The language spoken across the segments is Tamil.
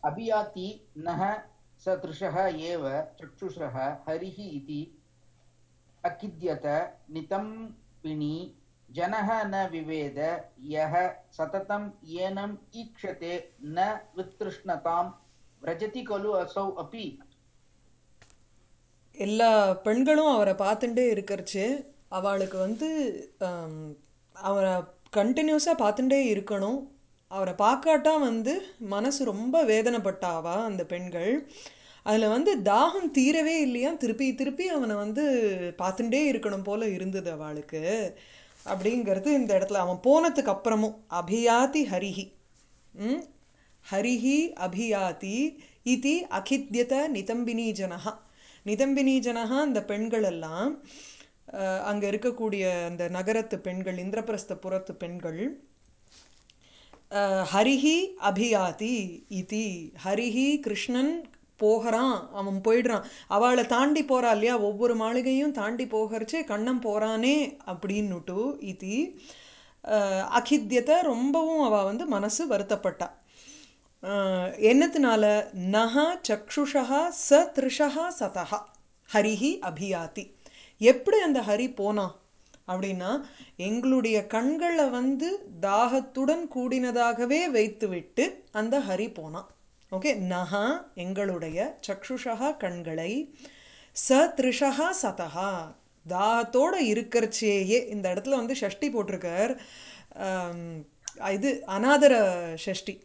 अभियाति नः सदृशः एव चक्षुषः हरिः इति अखिद्यत नितम्बिनी जनः न विवेद यः सततं येनम् ईक्षते न वितृष्णतां व्रजति खलु असौ अपि எல்லா பெண்களும் அவரை பார்த்துட்டே இருக்கறச்சு அவளுக்கு வந்து ஆம், அவரை கண்டினியூஸாக பார்த்துட்டே இருக்கணும் அவரை பார்க்காட்டா வந்து மனசு ரொம்ப வேதனைப்பட்டாவா அந்த பெண்கள் அதில் வந்து தாகம் தீரவே இல்லையா திருப்பி திருப்பி அவனை வந்து பார்த்துட்டே இருக்கணும் போல இருந்தது அவளுக்கு அப்படிங்கிறது இந்த இடத்துல அவன் போனதுக்கு அப்புறமும் அபியாதி ஹரிஹி ம்? ஹரிஹி அபியாதி இதி அகித்யத நிதம்பினி ஜனஹா நிதம்பினி ஜனஹா அந்த பெண்கள் எல்லாம் அஹ், அங்க இருக்கக்கூடிய அந்த நகரத்து பெண்கள் இந்திரபிரஸ்தபுரத்து பெண்கள் அஹ், ஹரிஹி அபியாதி இதி ஹரிஹி கிருஷ்ணன் போகிறான் அவன் போயிடுறான் அவளை தாண்டி போறா இல்லையா ஒவ்வொரு மாளிகையும் தாண்டி போகிறச்சே கண்ணன் போறானே அப்படின்னுட்டு இதி அஹ், அகித்யத்தை ரொம்பவும் அவ வந்து மனசு வருத்தப்பட்டா அஹ், என்னத்தினால நஹ சக்ஷுஷா ச திருஷா சதஹா ஹரிஹி அபியாதி எப்படி அந்த ஹரி போனான் அப்படின்னா எங்களுடைய கண்களை வந்து தாகத்துடன் கூடினதாகவே வைத்துவிட்டு அந்த ஹரி போனான் ஓகே நஹா எங்களுடைய சக்ஷுஷா கண்களை ச திருஷா சதஹா தாகத்தோட இருக்கிறச்சேயே இந்த இடத்துல வந்து ஷஷ்டி போட்டிருக்கார் ஆம், இது அநாதர ஷஷ்டி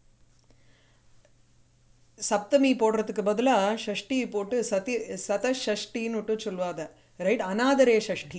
சப்தமி போடுறதுக்கு பதிலா ஷஷ்டி போட்டு சதி சத ஷஷ்டின்னு சொல்லுவாத ரைட் அநாதரே ஷஷ்டி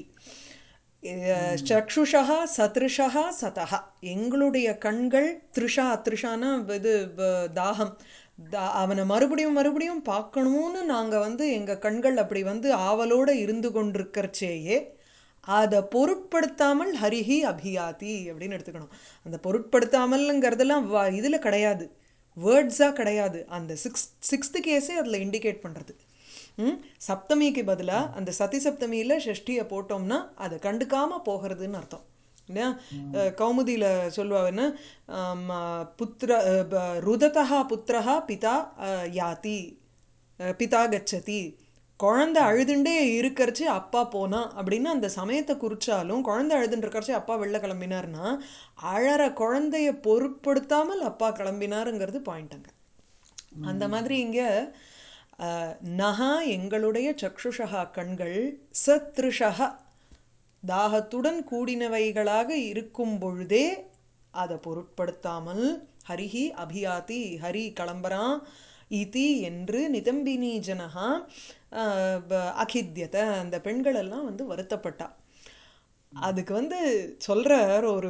அஹ் சக்ஷுஷா சத்ருஷா சதஹா எங்களுடைய கண்கள் த்ரிஷா த்ரிஷானா இது வ- தாகம் தா அவனை மறுபடியும் மறுபடியும் பார்க்கணும்னு நாங்கள் வந்து எங்கள் கண்கள் அப்படி வந்து ஆவலோட இருந்து கொண்டிருக்கிறச்சேயே அதை பொருட்படுத்தாமல் ஹரிஹி அபியாதி அப்படின்னு எடுத்துக்கணும் அந்த பொருட்படுத்தாமல்ங்கிறதெல்லாம் இதில் கிடையாது வேர்ட்ஸாக கிடையாது அந்த சிக்ஸ் சிக்ஸ்த்து கேஸே அதில் இண்டிகேட் பண்ணுறது ம் சப்தமிக்கு பதிலாக அந்த சதி சப்தமியில் ஷஷ்டியை போட்டோம்னா அதை கண்டுக்காம போகிறதுன்னு அர்த்தம் இல்லையா அஹ் கௌமுதியில் சொல்லுவாங்கன்னா ஆம், புத்திர அஹ், ப- ருததா புத்திரஹா பிதா அஹ், யாதி அஹ், பிதா கச்சதி குழந்தை அழுதுண்டே இருக்கறச்சு அப்பா போனா அப்படின்னு அந்த சமயத்தை குறிச்சாலும் குழந்தை அழுதுன்னு இருக்கறச்சு அப்பா வெளில கிளம்பினார்னா அழற குழந்தைய பொருட்படுத்தாமல் அப்பா கிளம்பினாருங்கிறது பாயிண்ட் அங்க அந்த மாதிரி இங்க அஹ், நகா எங்களுடைய சக்ஷுஷா கண்கள் சத்ருஷா தாகத்துடன் கூடினவைகளாக இருக்கும் பொழுதே அதை பொருட்படுத்தாமல் ஹரிஹி அபியாதி ஹரி கிளம்புறான் இதி என்று நிதம்பினி ஜனஹா அஹ், ப- அகித்யத அந்த பெண்கள் எல்லாம் வந்து வருத்தப்பட்டா அதுக்கு வந்து சொல்றார் ஒரு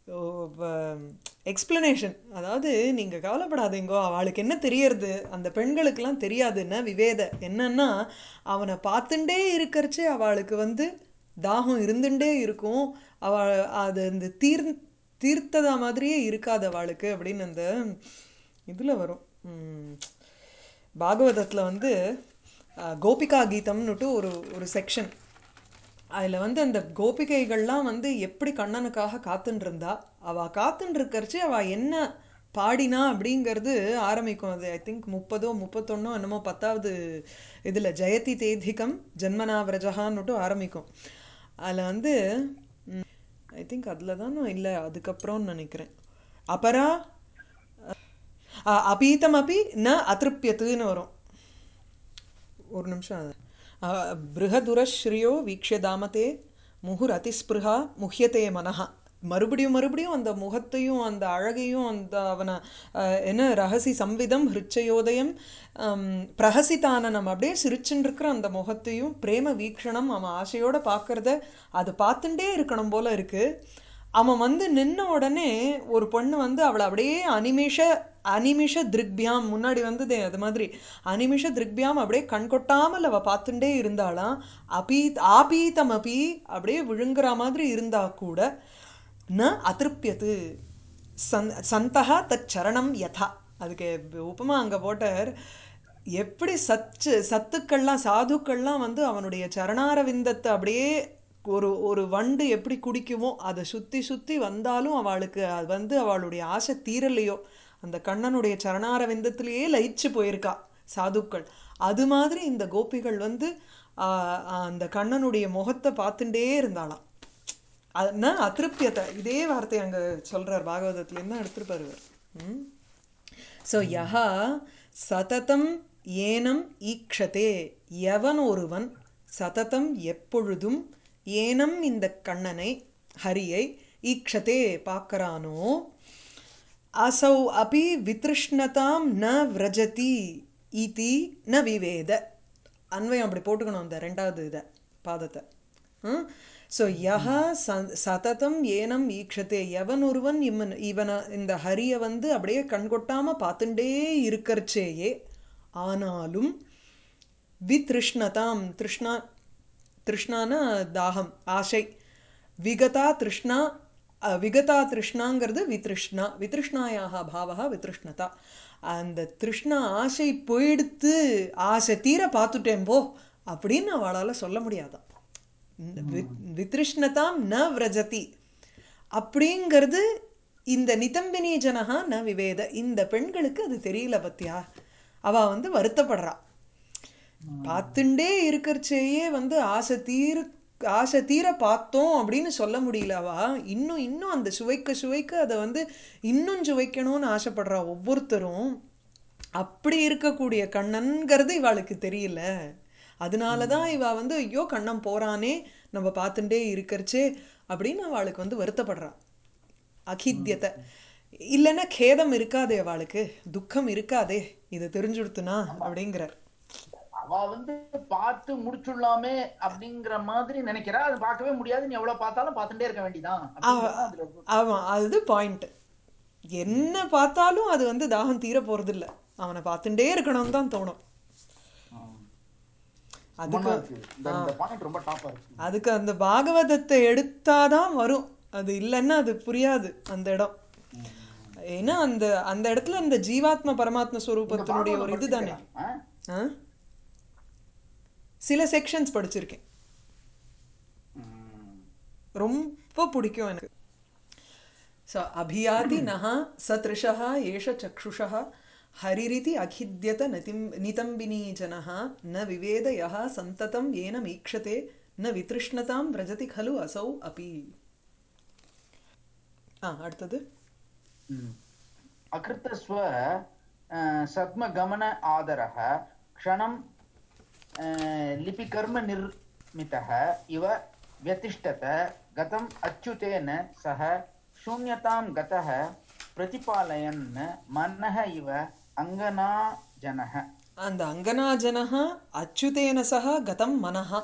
எக்ஸ்பிளனேஷன் அதாவது நீங்க கவலைப்படாதீங்கோ அவளுக்கு என்ன தெரியறது அந்த பெண்களுக்கெல்லாம் தெரியாதுன்னா விவேத என்னன்னா அவனை பார்த்துட்டே இருக்கறச்சே அவளுக்கு வந்து தாகம் இருந்துட்டே இருக்கும் அவ அது அந்த தீர் தீர்த்ததா மாதிரியே இருக்காது அவளுக்கு அப்படின்னு அந்த இதுல வரும் உம், பாகவதத்துல வந்து அஹ், கோபிகா கீதம்னுட்டு ஒரு ஒரு செக்ஷன் அதில் வந்து அந்த கோபிகைகள்லாம் வந்து எப்படி கண்ணனுக்காக காத்துன்னு இருந்தா அவள் காத்துன்னு இருக்கறச்சு அவள் என்ன பாடினா அப்படிங்கிறது ஆரம்பிக்கும் அது ஐ திங்க் முப்பதோ முப்பத்தொன்னோ என்னமோ பத்தாவது இதில் ஜெயதி தேதிகம் ஜன்மனா விரஜகான்னுட்டு ஆரம்பிக்கும் அதில் வந்து ஐ திங்க் அதில் தானே இல்லை அதுக்கப்புறம்னு நினைக்கிறேன் அபரா அஹ், அபீதம் அப்பி ந அதிருப்யத்துன்னு வரும் ஒரு நிமிஷம் அது அஹ், பிருகதுரஸ்ரீயோ வீக்ஷ தாமதே முகுர் அதிஸ்பிருஹா முஹ்யதே மனஹா மறுபடியும் மறுபடியும் அந்த முகத்தையும் அந்த அழகையும் அந்த அவனை அஹ், என்ன ரகசி சம்விதம் ஹிருச்சயோதயம் ஹம், பிரஹசிதானனம் அப்படியே சிரிச்சுன்னு இருக்கிற அந்த முகத்தையும் பிரேம வீக்ஷணம் அவன் ஆசையோட பார்க்கறத அது பார்த்துட்டே இருக்கணும் போல இருக்கு அவன் வந்து நின்ன உடனே ஒரு பொண்ணு வந்து அவளை அப்படியே அனிமிஷ அனிமிஷ திருக்பியாம் முன்னாடி வந்ததே அது மாதிரி அனிமிஷ திருக்பியாம் அப்படியே கண் கொட்டாமல் அவ பார்த்துட்டே இருந்தாளாம் அபீத் ஆபீதம் அபி அப்படியே விழுங்குற மாதிரி இருந்தா கூட ந அதிருப்யது சந் சந்தகா தச்சரணம் யதா அதுக்கு உபமா அங்கே போட்டார் எப்படி சச்சு சத்துக்கள்லாம் சாதுக்கள்லாம் வந்து அவனுடைய சரணாரவிந்தத்தை அப்படியே ஒரு ஒரு வண்டு எப்படி குடிக்குமோ அதை சுற்றி சுற்றி வந்தாலும் அவளுக்கு அது வந்து அவளுடைய ஆசை தீரலையோ அந்த கண்ணனுடைய சரணார விந்தத்திலேயே லயிச்சு போயிருக்கா சாதுக்கள் அது மாதிரி இந்த கோபிகள் வந்து ஆஹ், அந்த கண்ணனுடைய முகத்தை பார்த்துட்டே இருந்தாளாம் அதுனா அதிருப்தியத்தை இதே வார்த்தை அங்க சொல்றார் பாகவதத்துலேருந்து தான் எடுத்திருப்பாரு இவர். ம் ஸோ யஹா சததம் ஏனம் ஈக்ஷதே எவன் ஒருவன் சததம் எப்பொழுதும் ஏனம் இந்த கண்ணனை ஹரியை ஈக்ஷதே பார்க்கறானோ அசௌ அபி வித்ருஷ்ணதாம் ந விரஜதி இதி ந விவேத அன்வயம் அப்படி போட்டுக்கணும் அந்த ரெண்டாவது இதை பாதத்தை ஸோ யஹ ச- சததம் ஏனம் ஈக்ஷதே எவன் ஒருவன் இவன் இவனை இந்த ஹரியை வந்து அப்படியே கண்கொட்டாம பார்த்துட்டே இருக்கறச்சேயே ஆனாலும் வித்ருஷ்ணதாம் திருஷ்ணா திருஷ்ணான தாகம் ஆசை விகதா திருஷ்ணா அஹ், விகதா திருஷ்ணாங்கிறது வித்ருஷ்ணா வித்ருஷ்ணாயாக பாவகா வித்ருஷ்ணதா அந்த திருஷ்ணா ஆசை போயிடுத்து ஆசை தீர பார்த்துட்டேன் போ அப்படின்னு அவளால் சொல்ல முடியாதான் இந்த வி- வித்ருஷ்ணதாம் ந விரஜதி அப்படிங்கிறது இந்த நிதம்பினி ஜனகா ந விவேத இந்த பெண்களுக்கு அது தெரியல பத்தியா அவ வந்து வருத்தப்படுறா பார்த்துண்டே இருக்கறச்சேயே வந்து ஆசை தீர ஆசை தீர பார்த்தோம் அப்படின்னு சொல்ல முடியல அவ இன்னும் இன்னும் அந்த சுவைக்க சுவைக்க அதை வந்து இன்னும் சுவைக்கணும்னு ஆசைப்படுறா ஒவ்வொருத்தரும் அப்படி இருக்கக்கூடிய கண்ணன்கிறது இவாளுக்கு தெரியல அதனால தான் இவ வந்து ஐயோ கண்ணன் போறானே நம்ம பார்த்துட்டே இருக்கறச்சே அப்படின்னு அவளுக்கு வந்து வருத்தப்படுறா அகித்யத்தை இல்லைன்னா கேதம் இருக்காதே அவளுக்கு துக்கம் இருக்காதே இது தெரிஞ்சுடுத்துனா அப்படிங்கிறார் அவ வந்து பார்த்து முடிச்சுடலாமே அப்படிங்கிற மாதிரி நினைக்கிறா அது பார்க்கவே முடியாது நீ எவ்வளவு பார்த்தாலும் பார்த்துட்டே இருக்க வேண்டியதான் அப்படிங்கிறது தான் அதுல இருக்கு. ஆமாம் அது பாயிண்ட் என்ன பார்த்தாலும் அது வந்து தாகம் தீர போறதில்ல அவனை பார்த்துட்டே இருக்கணும்னு தான் தோணும் ஆம். அதுக்கு சும்மா இருக்கு. இந்த இந்த பாயிண்ட் ரொம்ப டாப்பா இருக்கு அதுக்கு அந்த பாகவதத்தை எடுத்தாதான் வரும் அது இல்லைன்னா அது புரியாது அந்த இடம் ஏன்னா அந்த அந்த இடத்துல அந்த ஜீவாத்ம பரமாத்ம ஸ்வரூபத்தினுடைய ஒரு இது தானே ஆ? ஆ? சில செக்ஷன்ஸ் படிச்சிருக்கேன் ம். ரொம்ப பிடிக்கும் எனக்கு ஸோ அபியாதி நஹா சத்ருஷः ஏஷ சக்ஷுஷः ஹரிரிதி அகித்யத நதிம் நிதம்பினீ ஜனः ந விவேத யः சந்ததம் ஏன மீக்ஷதே ந வித்ருஷ்ணதாம் விரஜதி खलु असौ अपि ஆ அடுத்தது ம். अकृतस्व अ, सद्मगमन आदरः क्षणं अ, लिपिकर्मनिर्मितः इव व्यतिष्ठत गतम् अच्युतेन सह शून्यतां गतः प्रतिपालयन् मनः इव अङ्गनाजनः அந்த அங்கனாஜனः அச்சுதேன சக கதம் மனஹா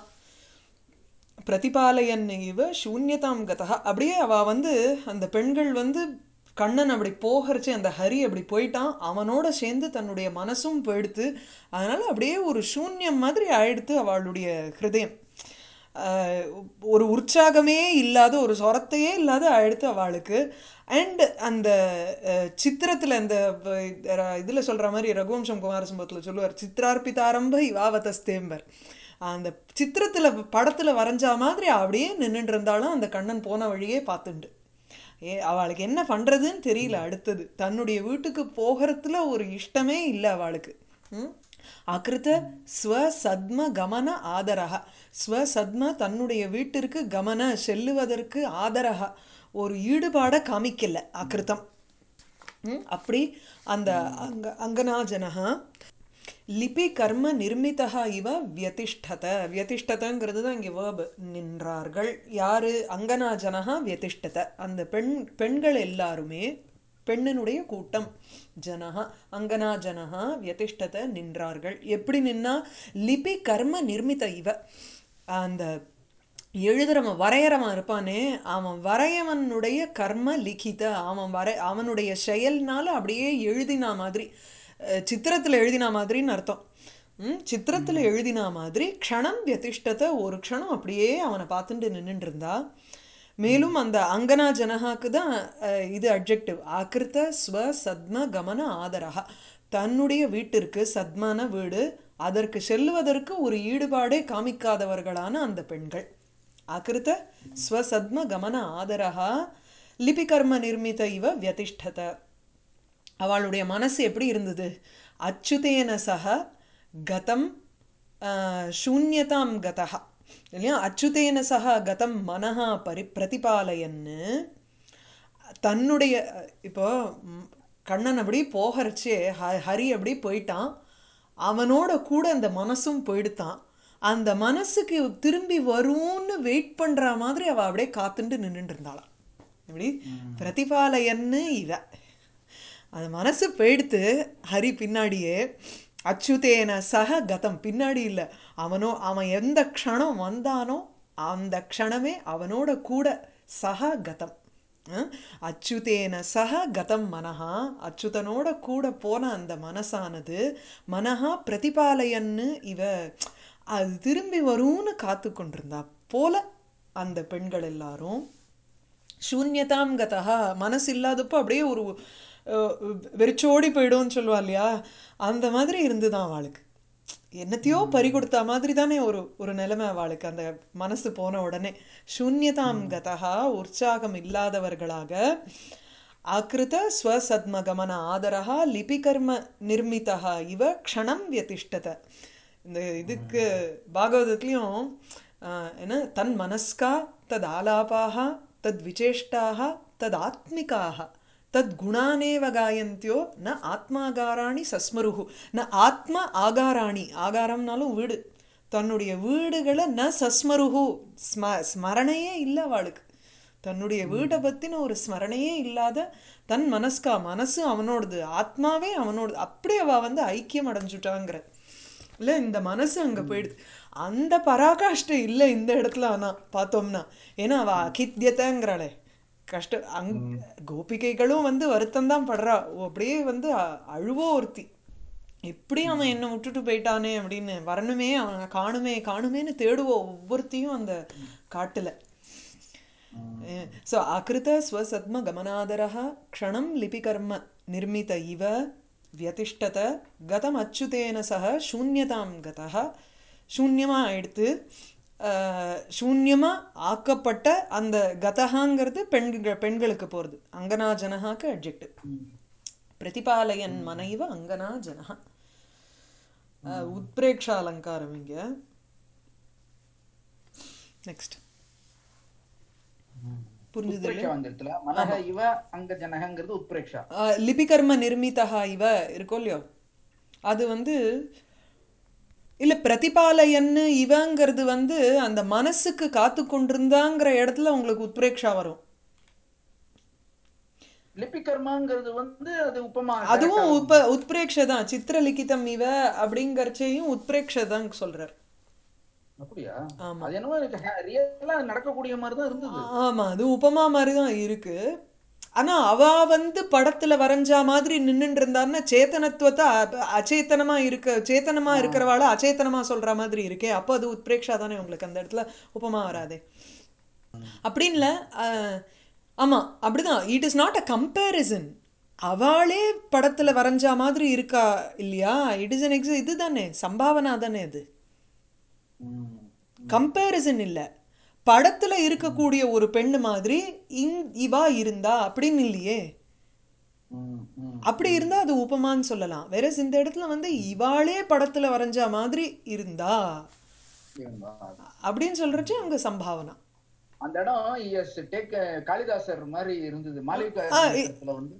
பிரதிபாலயன் இவ சூன்யதாம் கதா அப்படியே அவ வந்து அந்த பெண்கள் வந்து கண்ணன் அப்படி போகிறச்சு அந்த ஹரி அப்படி போயிட்டான் அவனோட சேர்ந்து தன்னுடைய மனசும் போயிடுத்து அதனால அப்படியே ஒரு சூன்யம் மாதிரி ஆயிடுத்து அவளுடைய ஹிருதயம் ஆஹ் ஒரு உற்சாகமே இல்லாத ஒரு சொரத்தையே இல்லாத ஆயிடுத்து அவளுக்கு அண்ட் அந்த சித்திரத்தில் அந்த இதில் சொல்கிற மாதிரி ரகுவம்சம் குமாரசம்பவத்தில் சொல்லுவார் சித்திரார்ப்பிதாரம்ப இவாவதஸ்தேம்பர் அந்த சித்திரத்தில் படத்தில் வரைஞ்சா மாதிரி அப்படியே நின்றுட்டு இருந்தாலும் அந்த கண்ணன் போன வழியே பார்த்துண்டு ஏ அவளுக்கு என்ன பண்ணுறதுன்னு தெரியல அடுத்தது தன்னுடைய வீட்டுக்கு போகிறதுல ஒரு இஷ்டமே இல்லை அவளுக்கு ம் அகிருத ஸ்வசத்ம கமன ஆதரக ஸ்வசத்ம தன்னுடைய வீட்டிற்கு கமன செல்லுவதற்கு ஆதரக ஒரு ஈடுபாடை காமிக்கல அகிருதம் ம், அப்படி அந்த அங்க அங்கனாஜனஹா லிபி கர்ம நிர்மிதா இவ வியதிஷ்டத வியதிஷ்டதங்கிறது தான் இங்கே வேர்பு நின்றார்கள் யாரு அங்கனாஜனஹா வியதிஷ்டத அந்த பெண் பெண்கள் எல்லாருமே பெண்ணினுடைய கூட்டம் ஜனஹா அங்கனா ஜனஹா வியதிஷ்டத நின்றார்கள் எப்படி நின்னா லிபி கர்ம நிர்மித இவ அந்த எழுதுறவன் வரையறவன் இருப்பானே அவன் வரையவனுடைய கர்ம லிகித அவன் வரை அவனுடைய செயல்னால அப்படியே எழுதினா மாதிரி அஹ், சித்திரத்துல எழுதினா மாதிரின்னு அர்த்தம் ம் சித்திரத்துல எழுதினா மாதிரி க்ஷணம் வியதிஷ்டத்தை ஒரு க்ஷணம் அப்படியே அவனை பார்த்துட்டு நின்னுட்டு இருந்தா மேலும் அந்த அங்கனா ஜனகாக்கு தான் அஹ், இது அட்ஜெக்டிவ் ஆக்கிருத்த ஸ்வ சத்ம கமன ஆதரகா தன்னுடைய வீட்டிற்கு சத்மான வீடு அதற்கு செல்லுவதற்கு ஒரு ஈடுபாடே காமிக்காதவர்களான அந்த பெண்கள் ஆக்கிருத்த ஸ்வசத்ம கமன ஆதரகா லிபிகர்ம நிர்மித இவ வியதிஷ்டத அவளுடைய மனசு எப்படி இருந்தது அச்சுதேன சக கதம் ஆஹ், சூன்யதாம் கதா இல்லையா அச்சுதேன சக கதம் மனஹா பரி பிரதிபாலயன்னு தன்னுடைய இப்போ ம், கண்ணன் அப்படி போகிறச்சே ஹ ஹரி அப்படி போயிட்டான் அவனோட கூட அந்த மனசும் போயிடுத்தான் அந்த மனசுக்கு திரும்பி வரும்னு வெயிட் பண்ற மாதிரி அவ அப்படியே காத்துண்டு நின்றுட்டு இருந்தாளாம் இப்படி பிரதிபாலயன்னு இவ அந்த மனசு போயிடுத்து ஹரி பின்னாடியே அச்சுதேன சக கதம் பின்னாடி இல்லை அவனோ அவன் எந்த க்ஷணம் வந்தானோ அந்த க்ஷணமே அவனோட கூட சக கதம் அஹ், அச்சுதேன சக கதம் மனஹா அச்சுதனோட கூட போன அந்த மனசானது மனஹா பிரதிபாலயன்னு இவ அது திரும்பி வரும்னு காத்து கொண்டிருந்தா போல அந்த பெண்கள் எல்லாரும் சூன்யதாம் கதா மனசு இல்லாதப்போ அப்படியே ஒரு அஹ், வெறிச்சோடி போயிடும்னு சொல்லுவா இல்லையா அந்த மாதிரி இருந்துதான் அவளுக்கு என்னத்தையோ பறி கொடுத்த மாதிரி தானே ஒரு ஒரு நிலைமை அவளுக்கு அந்த மனசு போன உடனே சூன்யதாம் கதா உற்சாகம் இல்லாதவர்களாக ஆக்கிருத ஸ்வசத்மகமன ஆதரா லிபிகர்ம நிர்மிதா இவ க்ஷணம் வியதிஷ்டத இந்த இதுக்கு பாகவதத்துலேயும் என்ன தன் மனஸ்கா தத் ஆலாபாக தத் விசேஷ்டாக தத் ஆத்மிகாக தத் குணானேவ காயந்தியோ ந ஆத்மாகாராணி சஸ்மருகு ந ஆத்ம ஆகாராணி ஆகாரம்னாலும் வீடு தன்னுடைய வீடுகளை ந சஸ்மருகு ஸ்ம ஸ்மரணையே இல்லை அவளுக்கு தன்னுடைய வீட்டை பற்றின ஒரு ஸ்மரணையே இல்லாத தன் மனஸ்கா மனசு அவனோடது ஆத்மாவே அவனோடது அப்படியே அவள் வந்து ஐக்கியம் அடைஞ்சுட்டாங்கிற இல்லை இந்த மனசு அங்கே போயிடுது அந்த பராகாஷ்டை இல்லை இந்த இடத்துல ஆனால் பார்த்தோம்னா ஏன்னா அவள் அகித்யத்தைங்கிறாளே கஷ்ட அங் கோபிகைகளும் வந்து வருத்தம் தான் படுறா ஓ, அப்படியே வந்து அ- அழுவோ ஒருத்தி எப்படி அவன் என்னை விட்டுட்டு போயிட்டானே அப்படின்னு வரணுமே அவனை காணுமே காணுமேன்னு தேடுவோம் ஒவ்வொருத்தையும் அந்த காட்டுல ஸோ அகிருத ஸ்வசத்ம கமனாதரः க்ஷணம் லிபிகர்ம நிர்மித இவ வியதிஷ்டத கதம் அச்சுதேன சக சூன்யதாம் கதः சூன்யமா எடுத்து சூன்யமா ஆக்கப்பட்ட அந்த கதகாங்கிறது பெண்கள் பெண்களுக்கு போகிறது அங்கனா ஜனகாக்கு அட்ஜெக்டிவ் பிரதிபாலயன் மனைவ அங்கனா ஜனஹ அஹ், உத்பிரேக்ஷ அலங்காரம் இங்க நெக்ஸ்ட் புரிஞ்சுது உத்பிரேக்ஷா வந்திருத்துல மனக இவ அங்க ஜனகங்கிறது உத்பிரேக்ஷா அஹ், லிபிகர்ம நிர்மிதா இவ இருக்கோ இல்லையோ அது வந்து இல்ல பிரதிபாலயன்னு இவங்கிறது வந்து அந்த மனசுக்கு காத்து கொண்டிருந்தாங்கிற இடத்துல உங்களுக்கு உத்பிரேக்ஷா வரும் லிபிகர்மாங்கிறது வந்து அது உப்பமா அதுவும் உப்ப உத்பிரேக்ஷ தான் சித்திரலிகிதம் இவ அப்படிங்கறச்சையும் உத்பிரேக்ஷ தான் சொல்றார் அப்படியா ஆமா. அது என்னமோ எனக்கு ரியலா நடக்கக்கூடிய மாதிரி தான் இருந்தது ஆமா அது உபமா மாதிரி தான் இருக்கு ஆனா அவ வந்து படத்துல வரைஞ்சா மாதிரி நின்னுட்டு இருந்தாருன்னா சேத்தனத்துவத்தை அ- அச்சேத்தனமா இருக்க சேத்தனமா இருக்கிறவாள அச்சேத்தனமா சொல்ற மாதிரி இருக்கே அப்போ அது உத்பிரேக்ஷா தானே உங்களுக்கு அந்த இடத்துல உபமா வராதே அப்படின்னு இல்ல, அஹ், ஆமா அப்படிதான் it is not a comparison அவளே படத்துல வரைஞ்சா மாதிரி இருக்கா இல்லையா இட் இஸ் அன் எக்ஸ இதுதானே சம்பாவனா தானே அது ம். கம்பேரிசன் இல்ல படத்துல இருக்கக்கூடிய ஒரு பெண்ணு மாதிரி இங் இவா இருந்தா அப்படின்னு இல்லையே ம், ம். அப்படி இருந்தா அது உபமான்னு சொல்லலாம் வேற இந்த இடத்துல வந்து இவாளே படத்துல வரைஞ்ச மாதிரி இருந்தா இருந்தா. அப்படின்னு சொல்றச்சு அங்க சம்பாவனா அந்த இடம் எஸ் டேக் காளிதாசர் மாதிரி இருந்தது மாளிகை ஆ, வந்து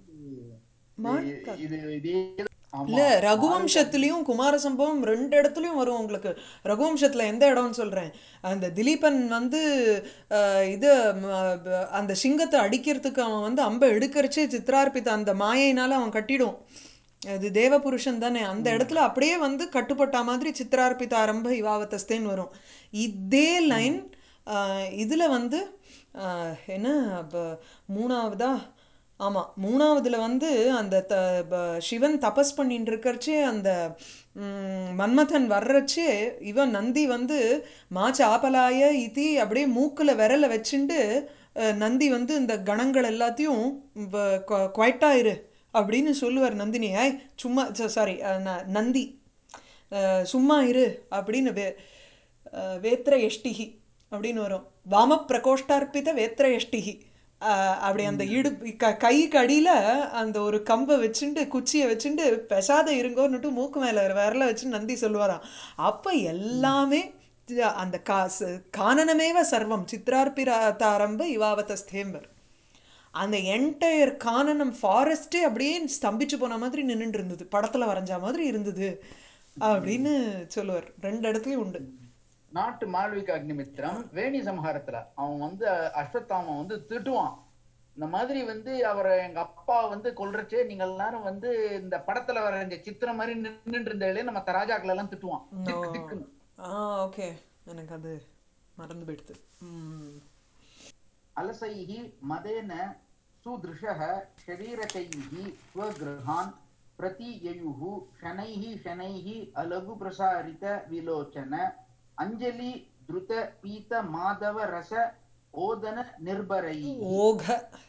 மாளிகா- இது இதே ஆமா. இல்ல ரகுவம்சத்துலயும் குமார சம்பவம் ரெண்டு இடத்துலயும் வரும் உங்களுக்கு ரகுவம்சத்துல எந்த இடம்னு சொல்றேன் அந்த திலீபன் வந்து அஹ், இது ம, ப- அந்த சிங்கத்தை அடிக்கிறதுக்கு அவன் வந்து அம்பை எடுக்கறச்சே சித்ரார்பித்த அந்த மாயையினால அவன் கட்டிடும் அது தேவபுருஷன் தானே அந்த இடத்துல அப்படியே வந்து கட்டுப்பட்ட மாதிரி சித்ரார்பித ஆரம்ப இவாவத்தஸ்தேன்னு வரும் இதே லைன் இதுல வந்து அஹ், என்ன ப- மூணாவதா ஆமா மூணாவதுல வந்து அந்த த ப- சிவன் தபஸ் பண்ணிட்டு இருக்கறச்சே அந்த ம், மன்மதன் வர்றச்சே இவன் நந்தி வந்து மாச்ச ஆபலாய இதி அப்படியே மூக்குல விரல வச்சுண்டு அஹ், நந்தி வந்து இந்த கணங்கள் எல்லாத்தையும் குவைட்டா இரு அப்படின்னு சொல்லுவார் நந்தினி ஐ சும்மா சாரி நந்தி அஹ், சும்மா இரு அப்படின்னு வே அஹ், வேத்திர எஷ்டிகி அப்படின்னு வரும் வாம பிரகோஷ்டார்ப்பித வேத்திர எஷ்டிகி ஆஹ் அப்படி அந்த இடுப்பு க கைக்கு அடியில் அந்த ஒரு கம்பை வச்சுட்டு குச்சியை வச்சுட்டு பெசாத இருங்கோன்னுட்டு மூக்கு மேலே விரல வச்சு நந்தி சொல்லுவாராம் அப்போ எல்லாமே தி- அந்த கா ச- கானனமேவ சர்வம் சித்ரார்பிராத்தாரம்ப இவாவதஸ்தேம்பர் அந்த என்டையர் கானனம் ஃபாரஸ்டே அப்படியே ஸ்தம்பிச்சு போன மாதிரி நின்னுட்டு இருந்தது படத்தில் வரைஞ்ச மாதிரி இருந்தது அப்படின்னு சொல்லுவார் ரெண்டு இடத்துலையும் உண்டு நாட்டு மாளவிக அக்னிமித்திரம் வேணி சம்ஹாரத்துல அவன் வந்து அஸ்வத்தாமன் வந்து திட்டுவான் இந்த மாதிரி வந்து அவரை எங்க அப்பா வந்து கொல்றச்சே நீங்க எல்லாரும் வந்து இந்த படத்துல வர இந்த சித்திரம் மாதிரி நின்னுட்டு இருந்தே நம்ம தராஜாக்கள் எல்லாம் திட்டுவான் திக்கு திக்குன்னு ஆ ஓகே எனக்கு அது மறந்து போயிடுது ம் अलसैः मदेन सुदृशः शरीरकैः स्वगृहान् प्रति ययुः शनैः शनैः अलघुप्रसारितविलोचन अञ्जलि द्रुत पीत माधव रस ओदन निर्भरैः ஓக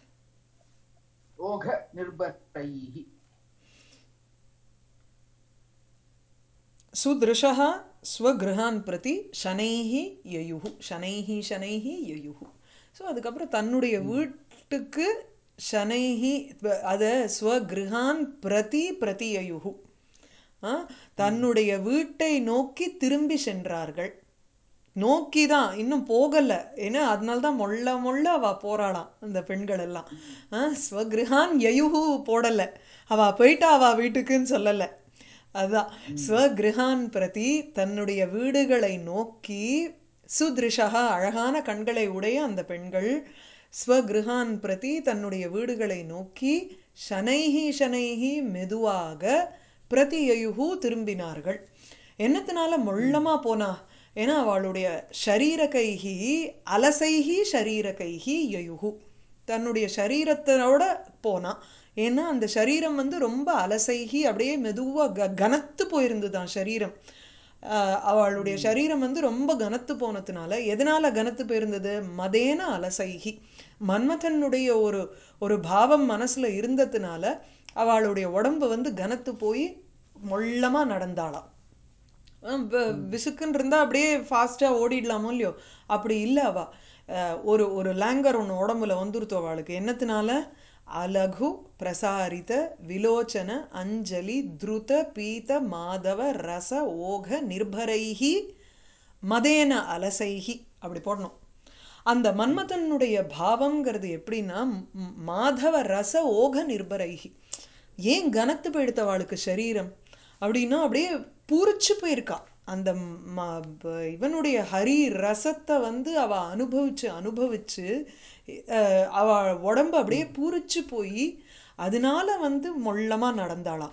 ओघ निर्भरैः सुदृशः ஸ்வகிருஹான் பிரதி ஷனைஹி யயுஹு ஷனைஹி ஷனைஹி யயுஹு ஸோ அதுக்கப்புறம் தன்னுடைய வீட்டுக்கு ஷனைஹி அதை ஸ்வகிருஹான் பிரதி பிரதி யயுஹு ஆ, தன்னுடைய வீட்டை நோக்கி திரும்பி சென்றார்கள் நோக்கி தான் இன்னும் போகல ஏன்னா அதனால தான் மொள்ள மொள்ள அவ போறாளாம் அந்த பெண்கள் எல்லாம் ஆ, ஸ்வகிருஹான் யயுஹு போடல அவ போயிட்டா அவ வீட்டுக்குன்னு சொல்லல அதான் ஸ்வகிருஹான் பிரதி தன்னுடைய வீடுகளை நோக்கி சுதிருஷா அழகான கண்களை உடைய அந்த பெண்கள் ஸ்வகிருஹான் பிரதி தன்னுடைய வீடுகளை நோக்கி ஷனைஹி ஷனைஹி மெதுவாக பிரதியயுகு திரும்பினார்கள் என்னத்தினால மொள்ளமா போனா ஏன்னா அவளுடைய ஷரீர கைகி அலசைகி ஷரீர கைகி யயுகு தன்னுடைய சரீரத்தோட போனா ஏன்னா அந்த சரீரம் வந்து ரொம்ப அலசைகி அப்படியே மெதுவா க கனத்து போயிருந்துதான் சரீரம் ஆஹ் அவளுடைய சரீரம் வந்து ரொம்ப கனத்து போனதுனால எதனால கனத்து போயிருந்தது மதேன அலசைகி மன்மதனுடைய ஒரு ஒரு பாவம் மனசுல இருந்ததுனால அவளுடைய உடம்பு வந்து கனத்து போய் மொள்ளமா நடந்தாளாம் அஹ் வ- விசுக்குன்னு இருந்தா அப்படியே ஃபாஸ்டா ஓடிடலாமோ இல்லையோ அப்படி இல்லை அவ அஹ் ஒரு ஒரு லேங்கர் ஒன்று உடம்புல வந்துருத்து அவளுக்கு என்னத்தினால அலகு பிரசாரித விலோச்சன அஞ்சலி துருத பீத மாதவ ரச ஓக நிர்பரைஹி மதேன அலசைஹி அப்படி போடணும் அந்த மன்மதனுடைய பாவம்ங்கிறது எப்படின்னா ம், மாதவ ரச ஓக நிர்பரைஹி ஏன் கனத்து போயிடுத்தவாளுக்கு சரீரம் அப்படின்னா அப்படியே பூரிச்சு போயிருக்கா அந்த ம- ப- இவனுடைய ஹரி ரசத்தை வந்து அவ அனுபவிச்சு அனுபவிச்சு அஹ், அவ உடம்பு அப்படியே பூரிச்சு போய் அதனால வந்து மொள்ளமா நடந்தாளாம்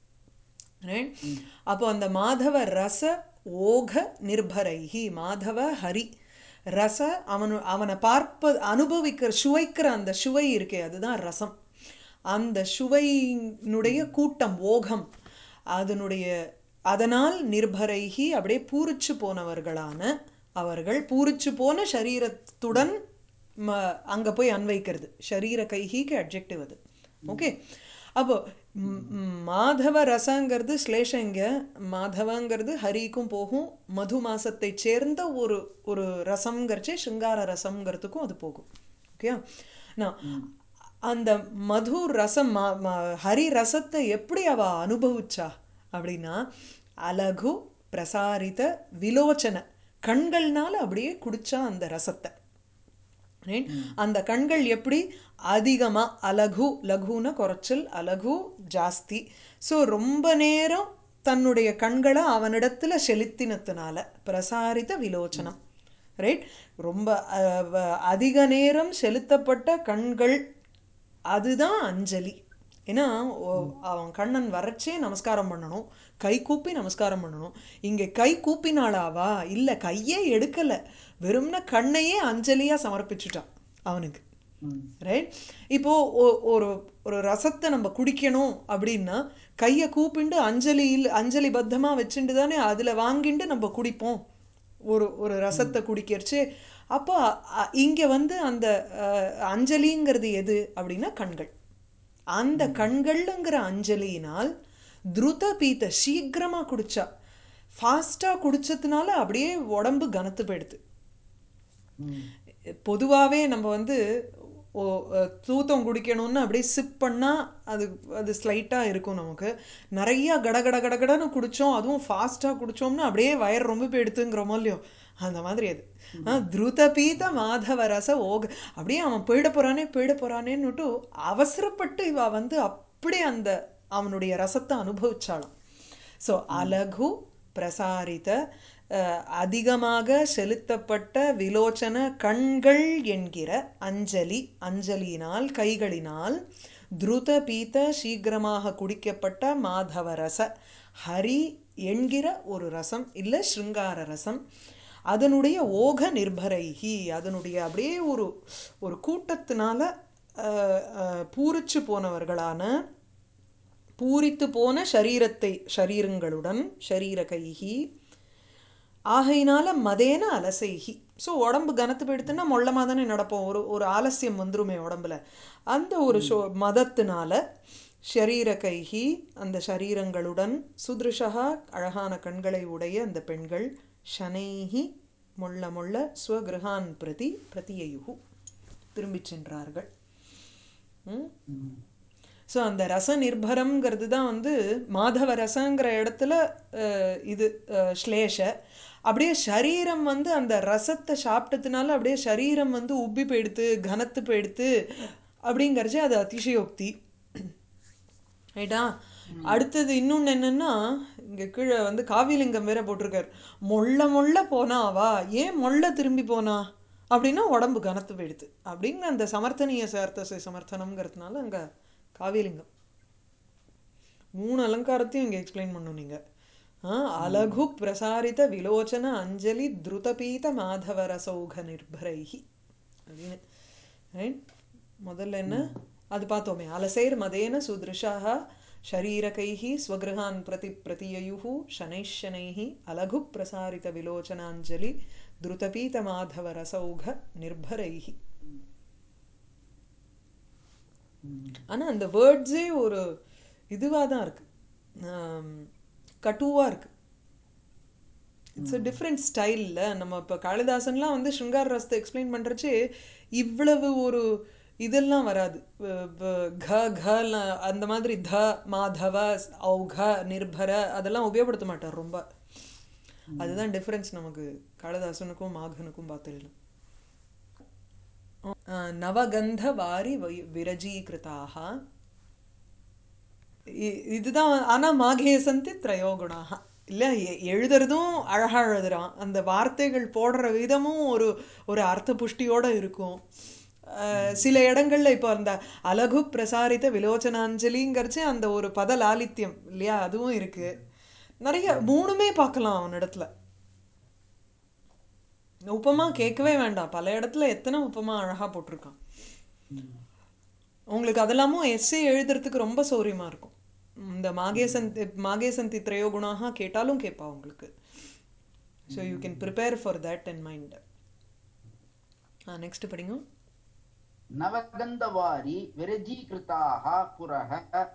Right? அப்போ அந்த மாதவ ரச ஓக நிர்பரைஹி மாதவ ஹரி ரச அவனு அவனை பார்ப்ப அனுபவிக்கிற சுவைக்கிற அந்த சுவை இருக்கே அதுதான் ரசம் அந்த சுவையினுடைய கூட்டம் ஓகம் அதனுடைய அதனால் நிர்பரைஹி அப்படியே பூரிச்சு போனவர்களான அவர்கள் பூரிச்சு போன சரீரத்துடன் ம அங்கே போய் அன்வைக்கிறது ஷரீர கைஹிக்கு அட்ஜெக்டிவ் அது ஓகே அப்போ ம், ம், மாதவ ரசங்கிறது ஸ்லேஷங்க மாதவங்கிறது ஹரிக்கும் போகும் மது மாசத்தை சேர்ந்த ஒரு ஒரு ரசம்ங்கிறச்சே சிங்கார ரசம்ங்கிறதுக்கும் அது போகும் ஓகே நான் அந்த மது ரசம் ம- ம- ஹரி ரசத்தை எப்படி அவ அனுபவிச்சா அப்படின்னா அலகு பிரசாரித விலோச்சன கண்கள்னால அப்படியே குடிச்சா அந்த ரசத்தை Right? அந்த கண்கள் எப்படி அதிகமா அலகு லகுன குறைச்சல் அலகு ஜாஸ்தி ஸோ ரொம்ப நேரம் தன்னுடைய கண்களை அவனிடத்துல செலுத்தினத்தினால பிரசாரித விலோச்சனம் ரைட் ரொம்ப அஹ், வ- அதிக நேரம் செலுத்தப்பட்ட கண்கள் அதுதான் அஞ்சலி ஏன்னா ஓ- அவன் கண்ணன் வரச்சே நமஸ்காரம் பண்ணணும் கை கூப்பி நமஸ்காரம் பண்ணணும் இங்கே கை கூப்பினாளாவா இல்லை கையே எடுக்கலை வெறும்னா கண்ணையே அஞ்சலியாக சமர்ப்பிச்சுட்டான் அவனுக்கு ரைட் இப்போ ஒ- ஒரு ஒரு ரசத்தை நம்ம குடிக்கணும் அப்படின்னா கையை கூப்பிண்டு அஞ்சலியில் அஞ்சலி பத்தமாக வச்சுட்டு தானே அதில் வாங்கிட்டு நம்ம குடிப்போம் ஒரு ஒரு ரசத்தை குடிக்கிறச்சு அப்போ அ- இங்க வந்து அந்த அஹ், அஞ்சலிங்கிறது எது அப்படின்னா கண்கள் அந்த கண்கள்ங்கிற அஞ்சலியினால் துருத பீத்த சீக்கிரமா குடிச்சா ஃபாஸ்டா குடிச்சதுனால அப்படியே உடம்பு கனத்து போயிடுது பொதுவாகவே நம்ம வந்து ஓ அஹ், தூத்தம் குடிக்கணும்னு அப்படியே சிப் பண்ணால் அது அது ஸ்லைட்டாக இருக்கும் நமக்கு நிறையா கட கட கடகடன்னு குடித்தோம் அதுவும் ஃபாஸ்ட்டாக குடித்தோம்னா அப்படியே வயர் ரொம்ப போய் எடுத்துங்கிறோமோ இல்லையோ அந்த மாதிரி அது ஆ திருதபீத மாதவ ரச ஓக அப்படியே அவன் போயிட போகிறானே போயிட போகிறானேன்னுட்டு அவசரப்பட்டு இவ வந்து அப்படியே அந்த அவனுடைய ரசத்தை அனுபவிச்சாளாம் ஸோ அலகு பிரசாரித்த அஹ், அதிகமாக செலுத்தப்பட்ட விலோச்சன கண்கள் என்கிற அஞ்சலி அஞ்சலியினால் கைகளினால் துருத பீத்த சீக்கிரமாக குடிக்கப்பட்ட மாதவ ரச ஹரி என்கிற ஒரு ரசம் இல்லை ஸ்ருங்கார ரசம் அதனுடைய ஓக நிர்பரைகி அதனுடைய அப்படியே ஒரு ஒரு கூட்டத்தினால அஹ், அஹ், பூரிச்சு போனவர்களான பூரித்து போன ஷரீரத்தை ஷரீரங்களுடன் ஷரீர கைகி ஆகையினால மதேன அலசைகி ஸோ உடம்பு கனத்து போயிடுத்துன்னா மொள்ளமாக தானே நடப்போம் ஒரு ஒரு ஆலசியம் வந்துருமே உடம்புல அந்த ஒரு ஷோ மதத்தினால ஷரீர கைகி அந்த ஷரீரங்களுடன் சுதிருஷா அழகான கண்களை உடைய அந்த பெண்கள் ஷனைஹி மொள்ள மொள்ள ஸ்வகிருஹான் பிரதி பிரதியயுகு திரும்பிச் சென்றார்கள் ம் ஸோ அந்த ரச நிர்பரம்ங்கிறது தான் வந்து மாதவ ரசங்கிற இடத்துல அஹ், இது அஹ், ஸ்லேஷ அப்படியே சரீரம் வந்து அந்த ரசத்தை சாப்பிட்டதுனால அப்படியே சரீரம் வந்து உப்பி போயிடுத்து கனத்து போயிடுத்து அப்படிங்கிறச்சு அது அதிசயோக்தி ரைட்டா அடுத்தது இன்னொன்று என்னன்னா இங்கே கீழே வந்து காவிலிங்கம் வேற போட்டிருக்கார் மொள்ள மொள்ள போனா அவா ஏன் மொள்ள திரும்பி போனா அப்படின்னா உடம்பு கனத்து போயிடுது அப்படிங்கிற அந்த சமர்த்தனீய சார்த்த சமர்த்தனம்ங்கிறதுனால அங்கே காவிலிங்கம் மூணு அலங்காரத்தையும் இங்கே எக்ஸ்பிளைன் பண்ணும் நீங்கள் அலகு பிரசாரித விலோச்சன அஞ்சலி திருதபீத மாதவ ரசௌக நிர்பரைஹி அப்படின்னு ரைட் முதல்ல என்ன அது பார்த்தோமே அலசைர் மதேன சுதிருஷாக शरीरकैः स्वगृहान् प्रति प्रतिययुः शनैः शनैः अलघु प्रसारित विलोचनाञ्जलि द्रुतपीतमाधवरसौघ निर्भरैः ஆனால் அந்த வேர்ட்ஸே ஒரு இதுவாக தான் இருக்கு கட்டுவாக இருக்கு இட்ஸ் அ டிஃப்ரெண்ட் ஸ்டைலில் நம்ம இப்போ காளிதாசன்லாம் வந்து ஸ்ருங்கார ரசத்தை எக்ஸ்பிளைன் பண்ணுறச்சு இவ்வளவு ஒரு இதெல்லாம் வராது வ- வ- க கல அந்த மாதிரி த மாதவ ஔக நிர்பர அதெல்லாம் உபயோகப்படுத்த மாட்டார் ரொம்ப அதுதான் டிஃப்ரென்ஸ் நமக்கு காளிதாசனுக்கும் மாகனுக்கும் பார்த்துடலாம் நவகந்த வாரி வை- விரஜீகிருதாக இ- இதுதான் ஆனா மாகே சந்தி திரையோகுணாக இல்லை எ- எழுதுறதும் அழகா எழுதுறான் அந்த வார்த்தைகள் போடுற விதமும் ஒரு ஒரு அர்த்த புஷ்டியோட இருக்கும் அஹ் சில இடங்கள்ல இப்போ அந்த அலகு பிரசாரித்த விலோச்சனாஞ்சலிங்கிறச்சு அந்த ஒரு பத லாலித்யம் இல்லையா அதுவும் இருக்கு நிறைய மூணுமே பார்க்கலாம் அவனிடத்துல உப்பமா கேட்கவே வேண்டாம் பல இடத்துல எத்தனை உப்பமா அழகா போட்டிருக்கான் உங்களுக்கு அதெல்லாமும் எஸ்ஸே எழுதுறதுக்கு ரொம்ப சௌரியமா இருக்கும் இந்த மாகேசந்தி மாகேசந்தி திரையோகுணாக கேட்டாலும் கேட்பா உங்களுக்கு so you can prepare for that in mind next படிங்க नवगन्धवारी विरजीकृताः पुरः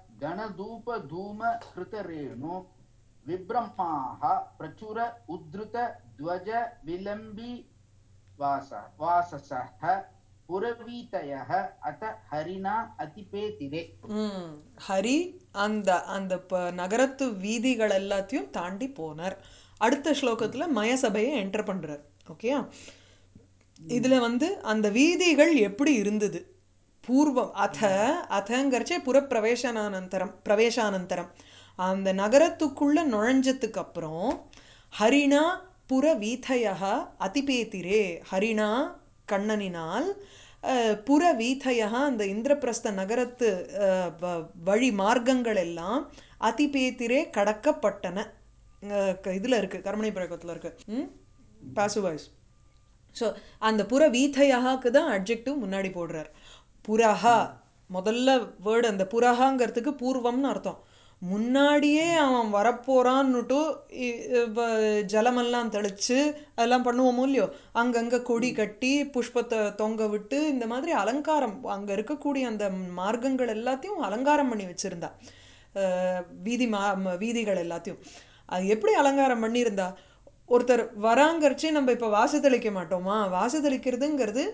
गणधूपधूमकृतरेणु विभ्रमाः प्रचुर उद्धृत ध्वज विलम्बि वास वाससः पुरवीतयः अथ हरिणा अतिपेतिरे ம் ஹரி அந்த அந்த ப நகரத்து வீதிகள் எல்லாத்தையும் தாண்டி போனார் அடுத்த ஸ்லோகத்துல மயசபையை என்டர் பண்றார் ஓகேயா இதுல வந்து அந்த வீதிகள் எப்படி இருந்தது பூர்வம் அத அதங்கிறச்சே புறப்பிரவேசனானந்தரம் பிரவேசானந்தரம் அந்த நகரத்துக்குள்ள நுழைஞ்சதுக்கு அப்புறம் ஹரிணா புற வீதையா அதிபேத்திரே ஹரிணா கண்ணனினால் அஹ், புற வீதையா அந்த இந்திரபிரஸ்த நகரத்து அஹ், வ- வழி மார்க்கங்கள் எல்லாம் அதிபேத்திரே கடக்கப்பட்டன அஹ், க- இதுல இருக்கு கர்மணி பிரயோகத்துல இருக்கு ம் பாசுவாய்ஸ் ஸோ அந்த புற வீதையாக்கு தான் அட்ஜெக்டிவ் முன்னாடி போடுறார் புரஹா முதல்ல வேர்டு அந்த புரஹாங்கிறதுக்கு பூர்வம்னு அர்த்தம் முன்னாடியே அவன் வரப்போறான்னுட்டு இ- இப்ப ஜலமெல்லாம் தெளிச்சு அதெல்லாம் பண்ணுவோமோ இல்லையோ அங்கங்க கொடி கட்டி புஷ்பத்தை தொங்க விட்டு இந்த மாதிரி அலங்காரம் அங்க இருக்கக்கூடிய அந்த மார்க்கங்கள் எல்லாத்தையும் அலங்காரம் பண்ணி வச்சிருந்தா அஹ் வீதி மா ம- வீதிகள் எல்லாத்தையும் அது எப்படி அலங்காரம் பண்ணியிருந்தா ஒருத்தர் வராங்கரிச்சு நம்ம இப்போ வாசத்தளிக்க மாட்டோமா வாசத்தளிக்கிறதுங்கிறது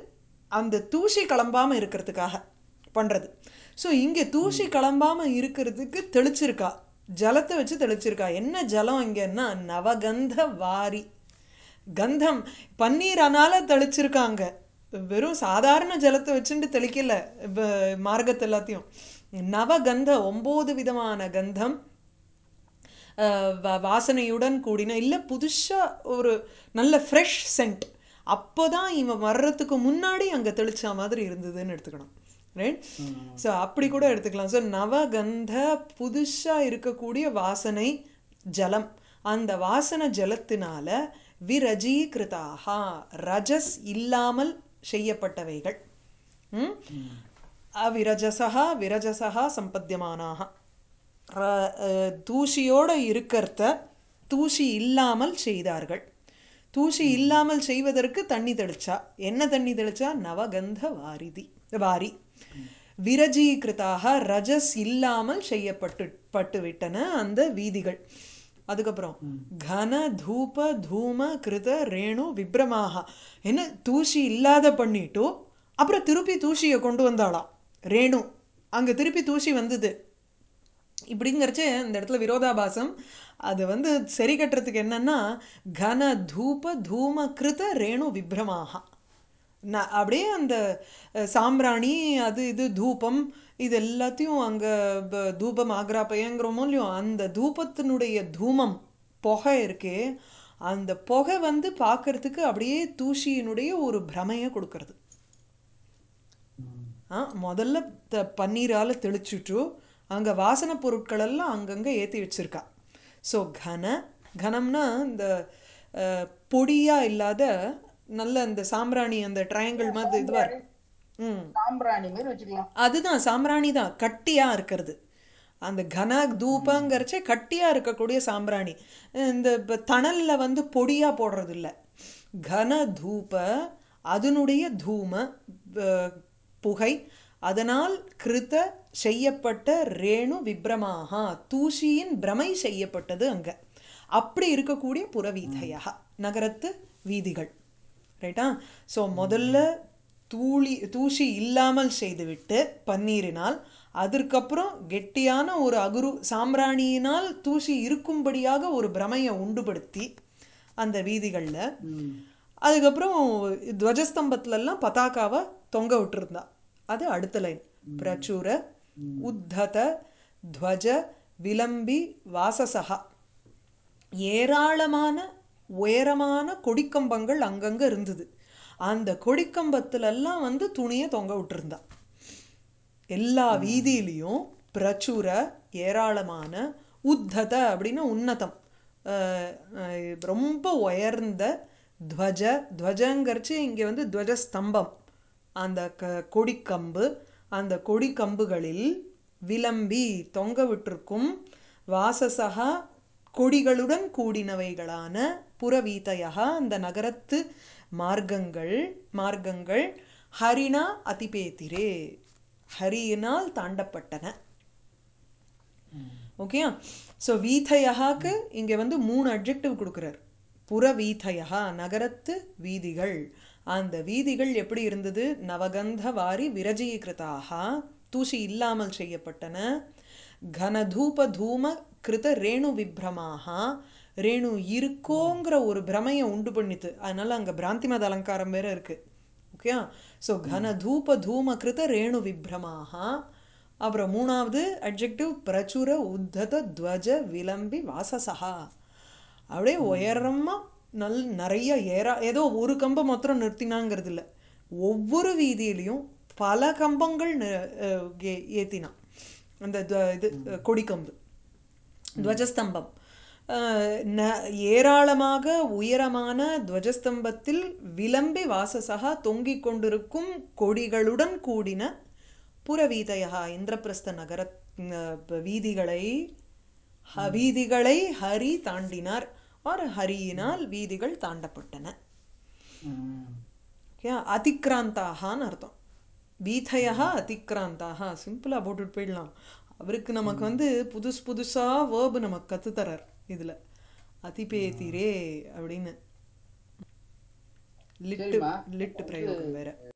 அந்த தூசி கிளம்பாம இருக்கிறதுக்காக பண்றது ஸோ இங்கே தூசி கிளம்பாம இருக்கிறதுக்கு தெளிச்சிருக்கா ஜலத்தை வச்சு தெளிச்சிருக்கா என்ன ஜலம் இங்கன்னா நவகந்த வாரி கந்தம் பன்னீரானால தெளிச்சிருக்காங்க வெறும் சாதாரண ஜலத்தை வச்சுட்டு தெளிக்கல வ- மார்க்கத்தை எல்லாத்தையும் நவகந்த ஒம்பது விதமான கந்தம் அஹ், வா- வாசனையுடன் கூடின இல்லை புதுசாக ஒரு நல்ல ஃப்ரெஷ் சென்ட் அப்போ தான் இவன் வர்றதுக்கு முன்னாடி அங்கே தெளிச்ச மாதிரி இருந்ததுன்னு எடுத்துக்கணும் ரைட் ஸோ அப்படி கூட எடுத்துக்கலாம் ஸோ நவகந்த புதுசாக இருக்கக்கூடிய வாசனை ஜலம் அந்த வாசனை ஜலத்தினால விரஜீகிருதாக ரஜஸ் இல்லாமல் செய்யப்பட்டவைகள் ம்? அவிரஜசா விரஜசா சம்பத்தியமானாக ர- அஹ், தூசியோட இருக்கிறத தூசி இல்லாமல் செய்தார்கள் தூசி இல்லாமல் செய்வதற்கு தண்ணி தெளிச்சா என்ன தண்ணி தெளிச்சா நவகந்த வாரிதி வாரி விரஜீகிருதாக ரஜஸ் இல்லாமல் செய்யப்பட்டு பட்டு விட்டன அந்த வீதிகள் அதுக்கப்புறம் கன தூப தூம கிருத ரேணு விப்ரமாக என்ன தூசி இல்லாத பண்ணிட்டு அப்புறம் திருப்பி தூசியை கொண்டு வந்தாளாம் ரேணு அங்கே திருப்பி தூசி வந்தது இப்படிங்கிறச்சே இந்த இடத்துல விரோதாபாசம் அது வந்து சரி கட்டுறதுக்கு என்னன்னா கன தூப தூம கிருத ரேணு விப்ரமாக நான் அப்படியே அந்த அஹ், சாம்பிராணி அது இது தூபம் இது எல்லாத்தையும் அங்கே தூபம் ஆக்ராப்பயங்கிறோமோ இல்லையோ அந்த தூபத்தினுடைய தூமம் புகை இருக்கே அந்த புகை வந்து பார்க்கறதுக்கு அப்படியே தூசியினுடைய ஒரு பிரமையை கொடுக்கறது ஆ முதல்ல த பன்னீரால் தெளிச்சுட்டு அங்கே வாசனை பொருட்கள் எல்லாம் அங்கங்கே ஏற்றி வச்சிருக்கா ஸோ கன கனம்னா இந்த அஹ், பொடியா இல்லாத நல்ல இந்த சாம்பிராணி அந்த ட்ரையாங்கிள் மாதிரி இதுவாக இருக்கு ம் சாம்பிராணி மாதிரி வச்சுக்கலாம் அதுதான் சாம்பிராணி தான் கட்டியா இருக்கிறது அந்த கன தூபங்கிறச்சே கட்டியா இருக்கக்கூடிய சாம்பிராணி இந்த இப்ப தணல்ல வந்து பொடியா போடுறது இல்ல கன தூப அதனுடைய தூம அஹ், புகை அதனால் கிருத செய்யப்பட்ட ரேணு விப்ரமாகா தூசியின் பிரமை செய்யப்பட்டது அங்க அப்படி இருக்கக்கூடிய புறவீதையா நகரத்து வீதிகள் ரைட்டா ஸோ முதல்ல தூளி தூசி இல்லாமல் செய்துவிட்டு பன்னீரினால் அதற்கப்புறம் கெட்டியான ஒரு அகுரு சாம்பிராணியினால் தூசி இருக்கும்படியாக ஒரு பிரமையை உண்டுபடுத்தி அந்த வீதிகளில் அதுக்கப்புறம் துவஜஸ்தம்பத்துலலாம் பதாக்காவை தொங்க விட்டுருந்தா அது அடுத்த லைன் பிரச்சுர உத்தத துவஜ விளம்பி வாசசகா ஏராளமான உயரமான கொடிக்கம்பங்கள் அங்கங்க இருந்தது அந்த கொடிக்கம்பத்துலெல்லாம் வந்து துணியை தொங்க விட்டுருந்தா எல்லா வீதியிலையும் பிரச்சுர ஏராளமான உத்தத அப்படின்னா உன்னதம் அஹ், அஹ், ரொம்ப உயர்ந்த துவஜ துவஜங்கிறச்சு இங்கே வந்து துவஜஸ்தம்பம் அந்த க கொடிக்கம்பு அந்த கொடிக்கம்புகளில் விளம்பி தொங்க விட்டிருக்கும் வாசசகா கொடிகளுடன் கூடினவைகளான புறவீதையா அந்த நகரத்து மார்க்கங்கள் மார்க்கங்கள் ஹரிணா அதிபேத்திரே ஹரியினால் தாண்டப்பட்டன ஓகேயா ஸோ வீதையாக்கு இங்கே வந்து மூணு அட்ஜெக்டிவ் கொடுக்குறார் புறவீதையா நகரத்து வீதிகள் அந்த வீதிகள் எப்படி இருந்தது நவகந்த வாரி விரஜீகிருதாக தூசி இல்லாமல் செய்யப்பட்டன கனதூப தூம கிருத ரேணு விப்ரமாக ரேணு இருக்கோங்கிற ஒரு பிரமையை உண்டு பண்ணித்து அதனால அங்கே பிராந்திமத அலங்காரம் வேற இருக்கு ஓகேயா ஸோ கன தூப தூம கிருத ரேணு விப்ரமாக அப்புறம் மூணாவது அட்ஜெக்டிவ் பிரச்சுர உத்தத துவஜ விளம்பி வாசசகா அப்படியே உயரமா நல் நிறைய ஏறா ஏதோ ஒரு கம்பம் மாத்திரம் நிறுத்தினாங்கிறது இல்லை ஒவ்வொரு வீதியிலையும் பல கம்பங்கள் நி- அஹ் ஏ- ஏத்தினான் அந்த த- இது அஹ் கொடிக்கம்பு துவஜஸ்தம்பம் அஹ் ந- ஏராளமாக உயரமான துவஜஸ்தம்பத்தில் விளம்பி வாசசகா தொங்கிக் கொண்டிருக்கும் கொடிகளுடன் கூடின புறவீதையா இந்திரபிரஸ்த நகர அஹ், வீதிகளை ஹ- வீதிகளை ஹரி தாண்டினார் ஆர் ஹரியினால் வீதிகள் தாண்டப்பட்டன ஓகே அதிக்ராந்தாகான்னு அர்த்தம் வீதையா அதிக்ராந்தாக சிம்பிளாக போட்டுட்டு போயிடலாம் அவருக்கு நமக்கு வந்து புதுசு புதுசாக வேர்பு நமக்கு கற்றுத்தரார் இதில் அதிபேத்திரே அப்படின்னு லிட்டு சரிம்மா. லிட்டு பிரயோகம் வேற